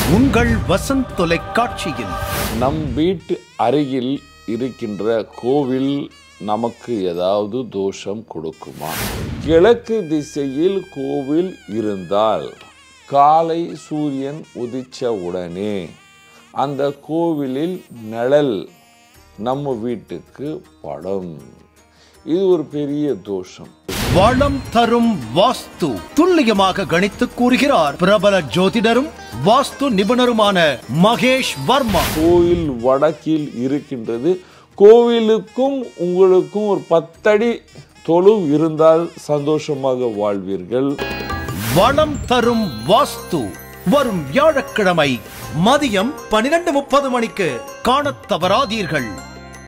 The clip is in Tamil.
உங்கள் வசந்த் தொலைக்காட்சியில் நம் வீட்டு அருகில் இருக்கின்ற கோவில் நமக்கு ஏதாவது தோஷம் கொடுக்குமா கிழக்கு திசையில் கோவில் இருந்தால் காலை சூரியன் உதிச்ச உடனே அந்த கோவிலில் நிழல் நம்ம வீட்டுக்கு படம் இது ஒரு பெரிய தோஷம் வளம் தரும் வாஸ்து துல்லியமாக கணித்து கூறுகிறார் பிரபல ஜோதிடரும் வாஸ்து நிபுணருமான மகேஷ் வர்மா கோயில் வடக்கில் இருக்கின்றது கோவிலுக்கும் உங்களுக்கும் ஒரு பத்தடி தொலைவு இருந்தால் சந்தோஷமாக வாழ்வீர்கள் வளம் தரும் வாஸ்து வரும் வியாழக்கிழமை மதியம் பனிரெண்டு முப்பது மணிக்கு காணத் தவறாதீர்கள்